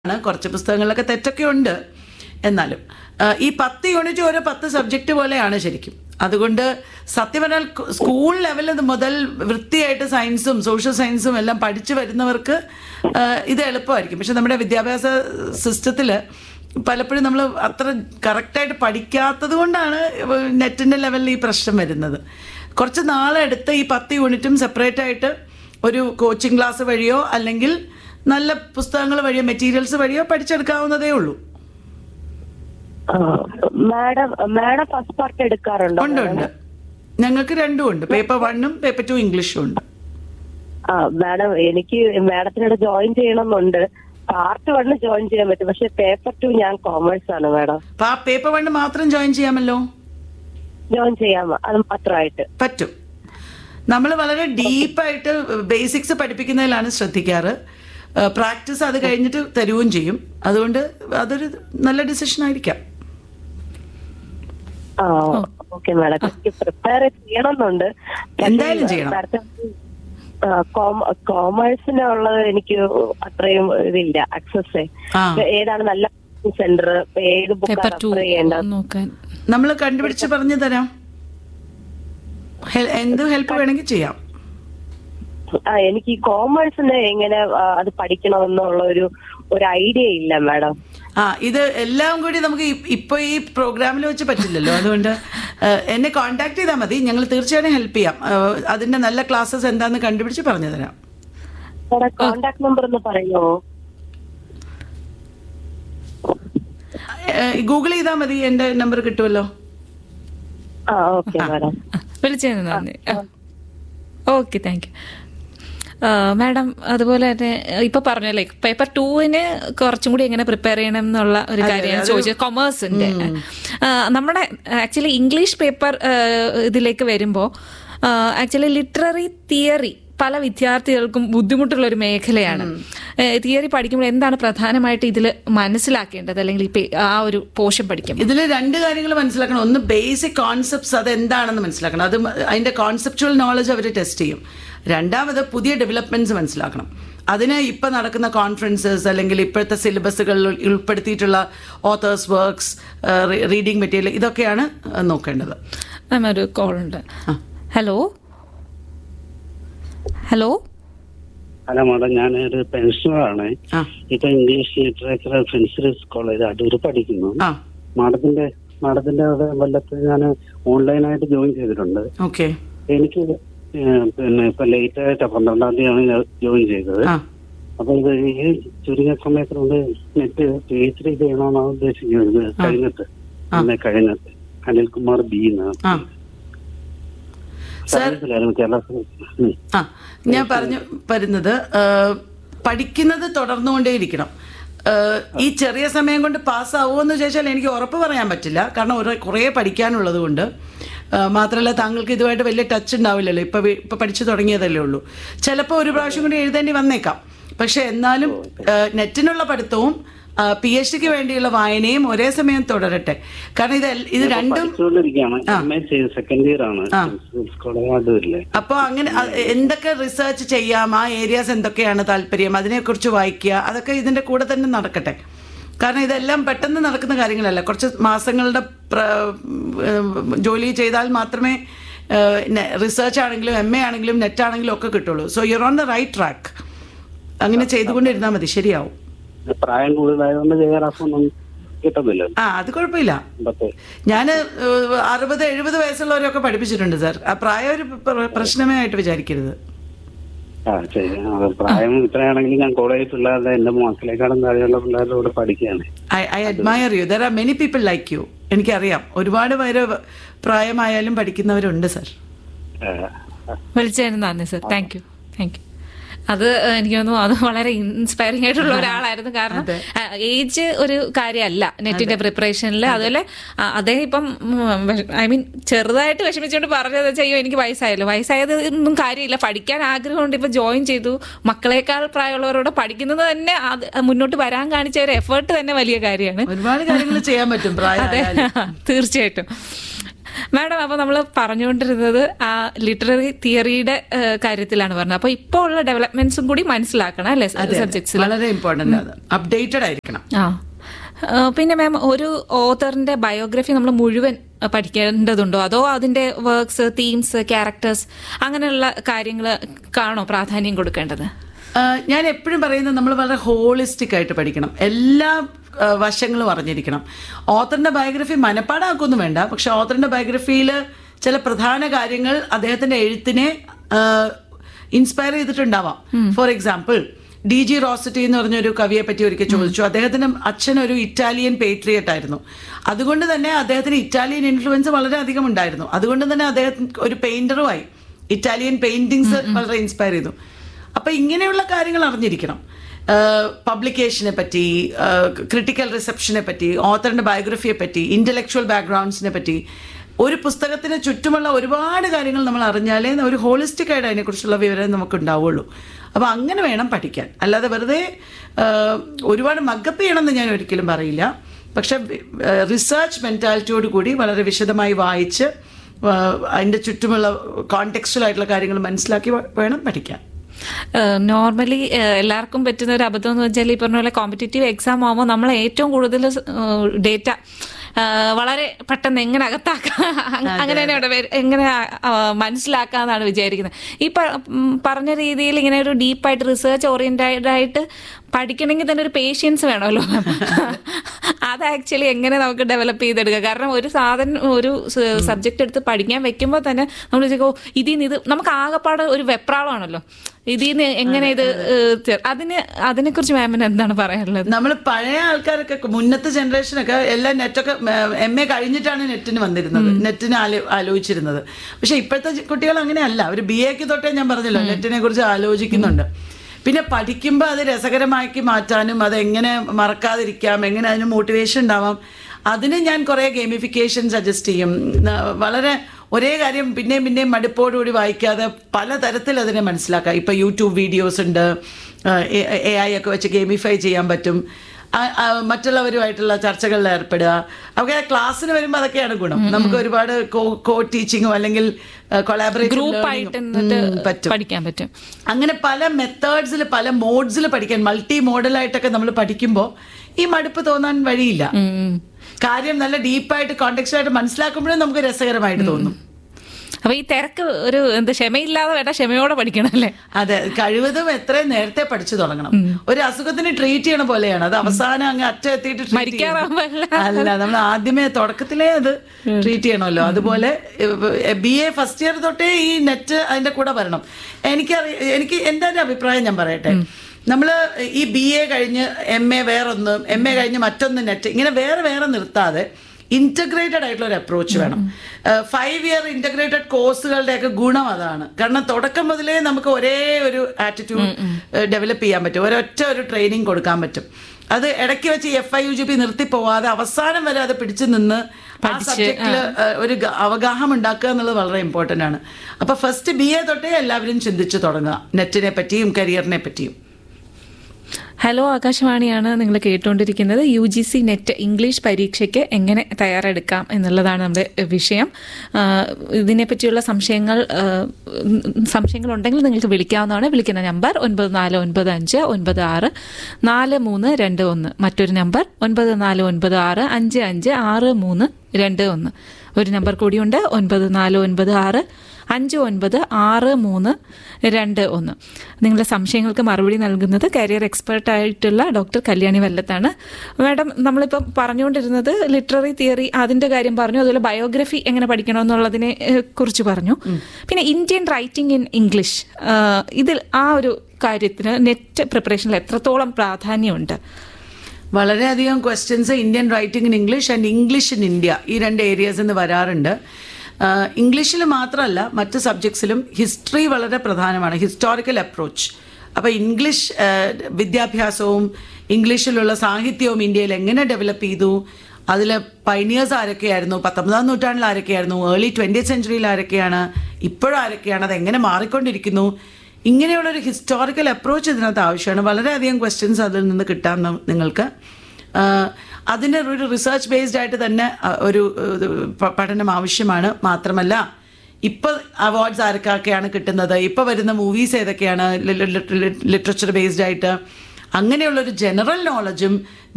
ആണ് കുറച്ച് പുസ്തകങ്ങളിലൊക്കെ തെറ്റൊക്കെ ഉണ്ട് എന്നാലും ആ, ഈ പത്ത് യൂണിറ്റ് ഓരോ പത്ത് സബ്ജക്റ്റ് പോലെയാണ് ശരിക്കും അതുകൊണ്ട് സത്യം പറഞ്ഞാൽ ക- സ്കൂൾ ലെവലിൽ മുതൽ വൃത്തിയായിട്ട് സയൻസും സോഷ്യൽ സയൻസും എല്ലാം പഠിച്ചു വരുന്നവർക്ക് ആ, ഇത് എളുപ്പമായിരിക്കും പക്ഷെ നമ്മുടെ വിദ്യാഭ്യാസ സിസ്റ്റത്തിൽ പലപ്പോഴും നമ്മൾ അത്ര കറക്റ്റായിട്ട് പഠിക്കാത്തത് കൊണ്ടാണ് നെറ്റിൻ്റെ ലെവലിൽ ഈ പ്രശ്നം വരുന്നത് കുറച്ച് നാളെടുത്ത് ഈ പത്ത് യൂണിറ്റും സെപ്പറേറ്റ് ആയിട്ട് ഒരു കോച്ചിങ് ക്ലാസ് വഴിയോ അല്ലെങ്കിൽ നല്ല പുസ്തകങ്ങൾ വഴിയോ മെറ്റീരിയൽസ് വഴിയോ പഠിച്ചെടുക്കാവുന്നതേ ഉള്ളൂ മാഡം മാഡം ഫസ്റ്റ് പാർട്ട് എടുക്കാറുണ്ടോ ഉണ്ട് ഉണ്ട് ഞങ്ങൾക്ക് രണ്ടും ഉണ്ട് പേപ്പർ വണ്ണും പേപ്പർ ടു ഇംഗ്ലീഷും ഉണ്ട് ആ മാഡം എനിക്ക് മാഡത്തിനോട് ജോയിൻ ചെയ്യണമെന്നുണ്ട് പാർട്ട് വണ്ണ് ജോയിൻ ചെയ്യാൻ പറ്റും പക്ഷെ പേപ്പർ ടു ഞാൻ കോമേഴ്സ് ആണ് മാഡം അപ്പൊ ആ പേപ്പർ വണ്ണ് മാത്രം ജോയിൻ ചെയ്യാമല്ലോ ജോയിൻ ചെയ്യാമോ അത് മാത്രമായിട്ട് പറ്റും നമ്മൾ വളരെ ഡീപ്പായിട്ട് ബേസിക്സ് പഠിപ്പിക്കുന്നതിലാണ് ശ്രദ്ധിക്കാറ് പ്രാക്ടീസ് അത് കഴിഞ്ഞിട്ട് തരുകയും ചെയ്യും അതുകൊണ്ട് അതൊരു നല്ല ഡിസിഷൻ ആയിരിക്കാം ആ ഓക്കെ മാഡം എനിക്ക് പ്രിപ്പയർ ചെയ്യണമെന്നുണ്ട് പക്ഷേ, എന്തായാലും ചെയ്യണം. മാഡത്തിന് ആ, കോമ- കോമേഴ്സിനുള്ളത് എനിക്ക് അത്രയും ഇതില്ല ആക്സസ് ആ. ഏതാണ് നല്ല സെന്റർ ഏത് ബുക്ക് പേപ്പർ ടു റെഫർ ചെയ്യേണ്ടത് നോക്കാൻ നമ്മൾ കണ്ടുപിടിച്ച് പറഞ്ഞു തരാം ഹെൽ- എന്ത് ഹെൽപ്പ് വേണമെങ്കിൽ ചെയ്യാം ആ എനിക്ക് ഈ കോമേഴ്സിന് എങ്ങനെ ആ, അത് പഠിക്കണമെന്നുള്ള ഒരു ഒരു ഐഡിയ ഇല്ല മാഡം ആ ഇത് എല്ലാം കൂടി നമുക്ക് ഇ- ഇപ്പൊ ഈ പ്രോഗ്രാമിൽ വെച്ച് പറ്റില്ലല്ലോ അതുകൊണ്ട് ഏഹ്, എന്നെ കോൺടാക്ട് ചെയ്താൽ മതി ഞങ്ങൾ തീർച്ചയായും ഹെൽപ്പ് ചെയ്യാം ഏഹ്, അതിന്റെ നല്ല ക്ലാസ്സസ് എന്താന്ന് കണ്ടുപിടിച്ച് പറഞ്ഞു തരാം മാഡം കോണ്ടാക്ട് നമ്പർ ഒന്ന് പറയുമോ ഗൂഗിൾ ചെയ്താൽ മതി എന്റെ നമ്പർ കിട്ടുമല്ലോ ആ ഓക്കെ മാഡം വിളിച്ചതിന് നന്ദി ഓക്കെ താങ്ക് യു മാഡം അതുപോലെ തന്നെ ഇപ്പൊ പറഞ്ഞല്ലേ പേപ്പർ ടൂവിന് കുറച്ചും കൂടി എങ്ങനെ പ്രിപ്പയർ ചെയ്യണം എന്നുള്ള ഒരു കാര്യമാണ് ചോദിച്ചത് കൊമേഴ്സിന്റെ നമ്മുടെ ആക്ച്വലി ഇംഗ്ലീഷ് പേപ്പർ ഇതിലേക്ക് വരുമ്പോൾ ആക്ച്വലി ലിറ്റററി തിയറി പല വിദ്യാർത്ഥികൾക്കും ബുദ്ധിമുട്ടുള്ള ഒരു മേഖലയാണ് തിയറി പഠിക്കുമ്പോൾ എന്താണ് പ്രധാനമായിട്ട് ഇതിൽ മനസ്സിലാക്കേണ്ടത് അല്ലെങ്കിൽ ഈ പേ- ആ ഒരു പോർഷൻ പഠിക്കുമ്പോൾ ഇതിൽ രണ്ട് കാര്യങ്ങൾ മനസ്സിലാക്കണം ഒന്ന് ബേസിക് കോൺസെപ്റ്റ്സ് അത് എന്താണെന്ന് മനസ്സിലാക്കണം അത് മ- അതിന്റെ കോൺസെപ്റ്റുവൽ നോളജ് അവർ ടെസ്റ്റ് ചെയ്യും രണ്ടാമത് പുതിയ ഡെവലപ്മെന്റ്സ് മനസ്സിലാക്കണം അതിന് ഇപ്പം നടക്കുന്ന കോൺഫറൻസസ് അല്ലെങ്കിൽ ഇപ്പോഴത്തെ സിലബസുകളിൽ ഉൾപ്പെടുത്തിയിട്ടുള്ള ഓത്തേഴ്സ് വർക്ക്സ് റീഡിംഗ് മെറ്റീരിയൽ ഇതൊക്കെയാണ് അഹ് നോക്കേണ്ടത് മാം ഒരു കോൾ ഉണ്ട് ഹലോ ഹലോ ഹലോ മാഡം ഞാൻ ഒരു പെൻഷനറാണ് ആ ഇപ്പൊ English literature friends college Adoor പഠിക്കുന്നു ആ മാഡത്തിന്റെ മാഡത്തിന്റെ അവിടെ കൊല്ലത്ത് ഞാൻ ഓൺലൈനായിട്ട് ജോയിൻ ചെയ്തിട്ടുണ്ട് ഓക്കെ എനിക്ക് ഏഹ്, പിന്നെ ഇപ്പൊ ലേറ്റ് ആയിട്ട് പന്ത്രണ്ടാം തീയതിയാണ് ഞാൻ ജോയിൻ ചെയ്തത് ആ അപ്പൊ ഇത് ഈ ചുരുങ്ങിയ സമയത്തിനുള്ളിൽ നെറ്റ് പി എച്ച് ഡി ചെയ്യണമെന്നാണ് ഉദ്ദേശിക്കുന്നത് കഴിഞ്ഞിട്ട് എന്നെ കഴിഞ്ഞിട്ട് അനിൽകുമാർ ബി എന്നാണ് ആ സർ സർവീസിലായിരുന്നു കേരള ഉം. ആ ഞാൻ പറഞ്ഞു വരുന്നത് ആ, പഠിക്കുന്നത് തുടർന്നുകൊണ്ടേയിരിക്കണം ആ, ഈ ചെറിയ സമയം കൊണ്ട് പാസ്സാവുമോ എന്ന് ചോദിച്ചാൽ എനിക്ക് ഉറപ്പ് പറയാൻ പറ്റില്ല കാരണം ഒരു കുറേ പഠിക്കാനുള്ളത് കൊണ്ട് ആ, മാത്രമല്ല താങ്കൾക്ക് ഇതുമായിട്ട് വലിയ ടച്ച് ഉണ്ടാവില്ലല്ലോ ഇപ്പൊ വി- ഇപ്പൊ പഠിച്ചു തുടങ്ങിയതല്ലേ ഉള്ളൂ ചിലപ്പോൾ ഒരു പ്രാവശ്യം കൂടി എഴുതേണ്ടി വന്നേക്കാം പക്ഷെ എന്നാലും ആ, നെറ്റിനുള്ള പഠിത്തവും പി എച്ച് ഡിക്ക് വേണ്ടിയുള്ള വായനയും ഒരേ സമയം തുടരട്ടെ കാരണം ഇത് എൽ- ഇത് രണ്ടും പഠിച്ചുകൊണ്ടിരിക്കുകയാണ് എം എ ചെയ്ത് സെക്കൻഡ് ഇയർ ആണ് ആ. കോളേജ് അടൂരിലെ അപ്പോൾ അങ്ങനെ അ- എന്തൊക്കെ റിസർച്ച് ചെയ്യാം ആ ഏരിയാസ് എന്തൊക്കെയാണ് താല്പര്യം അതിനെക്കുറിച്ച് വായിക്കുക അതൊക്കെ ഇതിന്റെ കൂടെ തന്നെ നടക്കട്ടെ കാരണം ഇതെല്ലാം പെട്ടെന്ന് നടക്കുന്ന കാര്യങ്ങളല്ല കുറച്ച് മാസങ്ങളുടെ പ്ര- ഏം, ജോലി ചെയ്താൽ മാത്രമേ റിസർച്ച് ആണെങ്കിലും എം എ ആണെങ്കിലും നെറ്റ് ആണെങ്കിലും ഒക്കെ കിട്ടുള്ളൂ so you're on the right track അങ്ങനെ ചെയ്തുകൊണ്ടിരുന്നാൽ മതി ശരിയാവും പ്രായം കൂടുതലായതുകൊണ്ട് ജയറാഫൊന്നും കിട്ടുന്നില്ല ആ അത് കുഴപ്പമില്ല പത്ത് ഞാൻ അറുപത് എഴുപത് വയസ്സുള്ളവരൊക്കെ പഠിപ്പിച്ചിട്ടുണ്ട് സാർ ആ പ്രായം ഒരു പ്ര- പ്രശ്നമേ ആയിട്ട് വിചാരിക്കരുത് ആ ശരി ആ, പ്രായം ഇത്രയാണെങ്കിൽ ഞാൻ കോളേജ് പിള്ളേരുടെ എന്റെ മക്കളെക്കാളും താഴെയുള്ള പിള്ളേരുടെ കൂടെ പഠിക്കുകയാണ് I I admire you there are many people like you എനിക്കറിയാം ഒരുപാട് പേര് പ്രായമായാലും പഠിക്കുന്നവരുണ്ട് സർ ആ, വിളിച്ചതിന് നന്ദി sir thank you thank you അത് ഏഹ്, എനിക്ക് തോന്നുന്നു അത് വളരെ ഇൻസ്പയറിംഗ് ആയിട്ടുള്ള ഒരാളായിരുന്നു കാരണം ഏജ് ഒരു കാര്യമല്ല നെറ്റിന്റെ പ്രിപ്പറേഷനിൽ അതുപോലെ ആ, അദ്ദേഹം ഇപ്പം ഐ മീൻ ചെറുതായിട്ട് വിഷമിച്ചുകൊണ്ട് പറഞ്ഞത് ചെയ്യോ എനിക്ക് വയസ്സായല്ലോ വയസ്സായത് ഒന്നും കാര്യമില്ല പഠിക്കാൻ ആഗ്രഹമുണ്ട് ഇപ്പൊ ജോയിൻ ചെയ്തു മക്കളെക്കാൾ പ്രായമുള്ളവരോട് പഠിക്കുന്നത് തന്നെ അത് മുന്നോട്ട് വരാൻ കാണിച്ച ഒരു എഫേർട്ട് തന്നെ വലിയ കാര്യമാണ് ഒരുപാട് കാര്യങ്ങൾ ചെയ്യാൻ പറ്റും അതെ പ്രായം തീർച്ചയായിട്ടും മാഡം അപ്പൊ നമ്മൾ പറഞ്ഞുകൊണ്ടിരുന്നത് ആ ലിറ്റററി തിയറിയുടെ ഏഹ്, കാര്യത്തിലാണ് പറഞ്ഞത് അപ്പൊ ഇപ്പോൾ ഉള്ള ഡെവലപ്മെന്റ്സും കൂടി മനസ്സിലാക്കണം അല്ലെ അതെ, അതെ. സബ്ജക്ട്സിൽ വളരെ ഇമ്പോർട്ടന്റ് അത് അപ്ഡേറ്റഡ് ആയിരിക്കണം ആ ആ, പിന്നെ മാം ഒരു ഓതറിന്റെ ബയോഗ്രഫി നമ്മൾ മുഴുവൻ പഠിക്കേണ്ടതുണ്ടോ അതോ അതിന്റെ വർക്ക്സ് തീംസ് ക്യാരക്ടേഴ്സ് അങ്ങനെയുള്ള കാര്യങ്ങൾ കാണോ പ്രാധാന്യം കൊടുക്കേണ്ടത് ആ, ഞാൻ എപ്പോഴും പറയുന്നത് നമ്മൾ വളരെ ഹോളിസ്റ്റിക് ആയിട്ട് പഠിക്കണം എല്ലാ ആ, വശങ്ങളും അറിഞ്ഞിരിക്കണം ഓത്തറിന്റെ ബയോഗ്രഫി മനപ്പാടാക്കൊന്നും വേണ്ട പക്ഷെ ഓത്തറിന്റെ ബയോഗ്രഫിയിൽ ചില പ്രധാന കാര്യങ്ങൾ അദ്ദേഹത്തിന്റെ എഴുത്തിനെ ഇൻസ്പയർ ചെയ്തിട്ടുണ്ടാവാം for example D G Rossetti എന്ന് പറഞ്ഞൊരു കവിയെ പറ്റി ഒരിക്കൽ ചോദിച്ചു അദ്ദേഹത്തിന്റെ അച്ഛൻ ഒരു ഇറ്റാലിയൻ പേട്രിയറ്റ് ആയിരുന്നു അതുകൊണ്ട് തന്നെ അദ്ദേഹത്തിന് ഇറ്റാലിയൻ ഇൻഫ്ലുവൻസ് വളരെ അധികം ഉണ്ടായിരുന്നു അതുകൊണ്ട് തന്നെ അദ്ദേഹത്തിന് ഒരു പെയിന്ററുമായി ഇറ്റാലിയൻ പെയിന്റിങ്സ് വളരെ ഇൻസ്പയർ ചെയ്തു അപ്പൊ ഇങ്ങനെയുള്ള കാര്യങ്ങൾ അറിഞ്ഞിരിക്കണം പബ്ലിക്കേഷനെ പറ്റി ക്രിട്ടിക്കൽ റിസപ്ഷനെ പറ്റി ഓത്തറിന്റെ ബയോഗ്രഫിയെ പറ്റി ഇന്റലക്ച്വൽ ബാക്ക്ഗ്രൗണ്ട്സിനെ പറ്റി ഒരു പുസ്തകത്തിന് ചുറ്റുമുള്ള ഒരുപാട് കാര്യങ്ങൾ നമ്മൾ അറിഞ്ഞാലേ ഒരു ഹോളിസ്റ്റിക് ആയിട്ട് അതിനെക്കുറിച്ചുള്ള വിവരം നമുക്ക് ഉണ്ടാവുള്ളൂ അപ്പോൾ അങ്ങനെ വേണം പഠിക്കാൻ അല്ലാതെ വെറുതെ ആ, ഒരുപാട് മക്കപ്പ് ചെയ്യണമെന്ന് ഞാൻ ഒരിക്കലും പറയില്ല പക്ഷെ റിസർച്ച് മെൻറ്റാലിറ്റിയോട് കൂടി വളരെ വിശദമായി വായിച്ച് ആ, അതിൻ്റെ ചുറ്റുമുള്ള കോണ്ടെക്സ്റ്റുവൽ ആയിട്ടുള്ള കാര്യങ്ങൾ മനസ്സിലാക്കി വ- വേണം പഠിക്കാൻ നോർമലി എല്ലാവർക്കും പറ്റുന്ന ഒരു അബദ്ധം എന്ന് വെച്ചാൽ ഈ പറഞ്ഞ പോലെ കോമ്പറ്റേറ്റീവ് എക്സാം ആകുമ്പോൾ നമ്മൾ ഏറ്റവും കൂടുതൽ ഡേറ്റ വളരെ പെട്ടെന്ന് എങ്ങനെ അകത്താക്കാം അങ്ങനെ തന്നെ ഇവിടെ വരും. എങ്ങനെ ആ, മനസ്സിലാക്കാന്നാണ് വിചാരിക്കുന്നത് ഈ പ- ഉം, പറഞ്ഞ രീതിയിൽ ഇങ്ങനെ ഒരു ഡീപ്പായിട്ട് റിസർച്ച് ഓറിയന്റഡ് ആയിട്ട് പഠിക്കണമെങ്കിൽ തന്നെ ഒരു പേഷ്യൻസ് വേണമല്ലോ അത് ആക്ച്വലി എങ്ങനെ നമുക്ക് ഡെവലപ്പ് ചെയ്തെടുക്കുക കാരണം ഒരു സാധനം ഒരു സബ്ജക്ട് എടുത്ത് പഠിക്കാൻ വെക്കുമ്പോൾ തന്നെ നമ്മൾ വിചാരിക്കും, ഓ ഇതിൽ നിന്ന് ഇത് നമുക്ക് ആകെപ്പാടെ ഒരു വെപ്രാളമാണല്ലോ ഇതിൽ നിന്ന് എങ്ങനെ ഇത് ഏഹ്, ചെ- അതിന് അതിനെക്കുറിച്ച് മാമിന് എന്താണ് പറയാനുള്ളത് നമ്മൾ പഴയ ആൾക്കാരൊക്കെ മുന്നത്തെ ജനറേഷനൊക്കെ എല്ലാം നെറ്റൊക്കെ എം എ കഴിഞ്ഞിട്ടാണ് നെറ്റിന് വന്നിരുന്നത് നെറ്റിന് ആലോ- ആലോചിച്ചിരുന്നത് പക്ഷെ ഇപ്പോഴത്തെ കുട്ടികൾ അങ്ങനെയല്ല അവർ ബി എക്ക് തൊട്ടേ ഞാൻ പറഞ്ഞല്ലോ നെറ്റിനെ കുറിച്ച് ആലോചിക്കുന്നുണ്ട് പിന്നെ പഠിക്കുമ്പോൾ അത് രസകരമാക്കി മാറ്റാനും അത് എങ്ങനെ മറക്കാതിരിക്കാം എങ്ങനെ അതിന് മോട്ടിവേഷൻ ഉണ്ടാവാം അതിന് ഞാൻ കുറേ ഗെയിമിഫിക്കേഷൻ സജസ്റ്റ് ചെയ്യും ന- വളരെ ഒരേ കാര്യം പിന്നെയും പിന്നെയും മടുപ്പോടുകൂടി വായിക്കാതെ പലതരത്തിൽ അതിനെ മനസ്സിലാക്കാം ഇപ്പം യൂട്യൂബ് വീഡിയോസ് ഉണ്ട് എ ഐ ഒക്കെ വെച്ച് ഗെയിമിഫൈ ചെയ്യാൻ പറ്റും ആ- ആ മറ്റുള്ളവരുമായിട്ടുള്ള ചർച്ചകളിൽ ഏർപ്പെടുക ഒക്കെ ക്ലാസ്സിന് വരുമ്പോൾ അതൊക്കെയാണ് ഗുണം നമുക്ക് ഒരുപാട് കോ ടീച്ചിങ്ങോ അല്ലെങ്കിൽ ഗ്രൂപ്പ് ആയിട്ട് എന്നിട്ട് കൊളാബറേറ്റീവ് പറ്റും പഠിക്കാൻ പറ്റും അങ്ങനെ പല മെത്തേഡ്സിൽ പല മോഡ്സിൽ പഠിക്കാൻ മൾട്ടി മോഡലായിട്ടൊക്കെ നമ്മൾ പഠിക്കുമ്പോൾ ഈ മടുപ്പ് തോന്നാൻ വഴിയില്ല ഉം. കാര്യം നല്ല ഡീപ്പായിട്ട് കോണ്ടെക്സ്റ്റ് ആയിട്ട് മനസ്സിലാക്കുമ്പോഴും നമുക്ക് രസകരമായിട്ട് തോന്നും അപ്പൊ ഈ തിരക്ക് ഒരു എന്താ ക്ഷമയില്ലാതെ വേണ്ട ക്ഷമയോടെ പഠിക്കണം അല്ലേ അതെ കഴിവതും എത്രയും നേരത്തെ പഠിച്ചു തുടങ്ങണം ഒരു അസുഖത്തിന് ട്രീറ്റ് ചെയ്യണ പോലെയാണ് അത് അവസാനം അങ്ങ് അറ്റം എത്തിയിട്ട് treat മരിക്കാറാവുമ്പോ ചെയ്യണം. അല്ല നമ്മൾ ആദ്യമേ തുടക്കത്തിലേ അത് ട്രീറ്റ് ചെയ്യണമല്ലോ അതുപോലെ ബി എ ഫസ്റ്റ് ഇയർ തൊട്ടേ ഈ നെറ്റ് അതിന്റെ കൂടെ വരണം എനിക്കറിയ എനിക്ക് എൻ്റെ ഒരു അഭിപ്രായം ഞാൻ പറയട്ടെ നമ്മൾ ഈ ബി എ കഴിഞ്ഞ് എം എ വേറൊന്ന് എം എ കഴിഞ്ഞ് മറ്റൊന്ന് നെറ്റ് ഇങ്ങനെ വേറെ വേറെ നിർത്താതെ ഇന്റഗ്രേറ്റഡ് ആയിട്ടുള്ള ഒരു അപ്രോച്ച് വേണം ഫൈവ് ഇയർ ഇന്റഗ്രേറ്റഡ് കോഴ്സുകളുടെയൊക്കെ ഗുണം അതാണ് കാരണം തുടക്കം മുതലേ നമുക്ക് ഒരേ ഒരു ആറ്റിറ്റ്യൂഡ് ഡെവലപ്പ് ചെയ്യാൻ പറ്റും ഒരൊറ്റ ഒരു ട്രെയിനിങ് കൊടുക്കാൻ പറ്റും അത് ഇടയ്ക്ക് വെച്ച് F I U G P നിർത്തി പോവാതെ അവസാനം വരെ അത് പിടിച്ചു നിന്ന് ആ സബ്ജക്റ്റിൽ ഒരു ഗ- അവഗാഹം ഉണ്ടാക്കുക എന്നുള്ളത് വളരെ ഇമ്പോർട്ടൻ്റ് ആണ് അപ്പൊ ഫസ്റ്റ് ബി എ തൊട്ടേ എല്ലാവരും ചിന്തിച്ചു തുടങ്ങുക നെറ്റിനെ പറ്റിയും കരിയറിനെ പറ്റിയും ഹലോ ആകാശവാണിയാണ് നിങ്ങൾ കേട്ടുകൊണ്ടിരിക്കുന്നത് U G C NET English പരീക്ഷയ്ക്ക് എങ്ങനെ തയ്യാറെടുക്കാം എന്നുള്ളതാണ് നമ്മുടെ വിഷയം ആ, ഇതിനെപ്പറ്റിയുള്ള സംശയങ്ങൾ ആ, ഉം, സംശയങ്ങൾ ഉണ്ടെങ്കിൽ നിങ്ങൾക്ക് വിളിക്കാവുന്നതാണ് വിളിക്കുന്ന നമ്പർ ഒൻപത് നാല് ഒൻപത് അഞ്ച് ഒൻപത് ആറ് നാല് മൂന്ന് രണ്ട് ഒന്ന് മറ്റൊരു നമ്പർ ഒൻപത് നാല് ഒൻപത് ആറ് അഞ്ച് അഞ്ച് ആറ് മൂന്ന് രണ്ട് ഒന്ന് ഒരു നമ്പർ കൂടിയുണ്ട് ഒൻപത് നാല് ഒൻപത് ആറ് അഞ്ച് ഒൻപത് ആറ് മൂന്ന് രണ്ട് ഒന്ന് നിങ്ങളുടെ സംശയങ്ങൾക്ക് മറുപടി നൽകുന്നത് കരിയർ എക്സ്പേർട്ട് ആയിട്ടുള്ള ഡോക്ടർ കല്യാണി വല്ലത്താണ് മാഡം നമ്മളിപ്പം പറഞ്ഞുകൊണ്ടിരുന്നത് ലിറ്റററി തിയറി അതിന്റെ കാര്യം പറഞ്ഞു അതുപോലെ ബയോഗ്രഫി എങ്ങനെ പഠിക്കണം എന്നുള്ളതിനെ ഏഹ്, കുറിച്ച് പറഞ്ഞു പിന്നെ ഇന്ത്യൻ റൈറ്റിംഗ് ഇൻ ഇംഗ്ലീഷ് ആഹ്, ഇതിൽ ആ ഒരു കാര്യത്തിന് നെറ്റ് പ്രിപ്പറേഷനിൽ എത്രത്തോളം പ്രാധാന്യമുണ്ട് വളരെയധികം questions Indian writing in English and English in India ഈ രണ്ട് ഏരിയാസ് നിന്ന് വരാറുണ്ട് ഇംഗ്ലീഷിൽ മാത്രമല്ല മറ്റ് സബ്ജക്ട്സിലും ഹിസ്റ്ററി വളരെ പ്രധാനമാണ് ഹിസ്റ്റോറിക്കൽ അപ്രോച്ച് അപ്പോൾ ഇംഗ്ലീഷ് ആ, വിദ്യാഭ്യാസവും ഇംഗ്ലീഷിലുള്ള സാഹിത്യവും ഇന്ത്യയിൽ എങ്ങനെ ഡെവലപ്പ് ചെയ്തു അതിൽ പൈനിയേഴ്സ് ആരൊക്കെയായിരുന്നു പത്തൊമ്പതാം നൂറ്റാണ്ടിൽ ആരൊക്കെയായിരുന്നു ഏർലി ട്വൻറ്റി സെഞ്ചുറിയിൽ ആരൊക്കെയാണ് ഇപ്പോഴും ആരൊക്കെയാണ് അത് എങ്ങനെ മാറിക്കൊണ്ടിരിക്കുന്നു ഇങ്ങനെയുള്ളൊരു ഹിസ്റ്റോറിക്കൽ അപ്രോച്ച് ഇതിനകത്ത് ആവശ്യമാണ് വളരെയധികം ക്വസ്റ്റ്യൻസ് അതിൽ നിന്ന് കിട്ടാൻ ന- നിങ്ങൾക്ക് ആ, അതിന് ഒരു റിസർച്ച് ബേസ്ഡ് ആയിട്ട് തന്നെ ആ, ഒരു ഇത് പ- പഠനം ആവശ്യമാണ് മാത്രമല്ല ഇപ്പൊ അവാർഡ്സ് ആർക്കൊക്കെയാണ് കിട്ടുന്നത് ഇപ്പൊ വരുന്ന മൂവീസ് ഏതൊക്കെയാണ് ലിറ്ററേച്ചർ ബേസ്ഡ് ആയിട്ട് അങ്ങനെയുള്ള ഒരു ജനറൽ നോളജും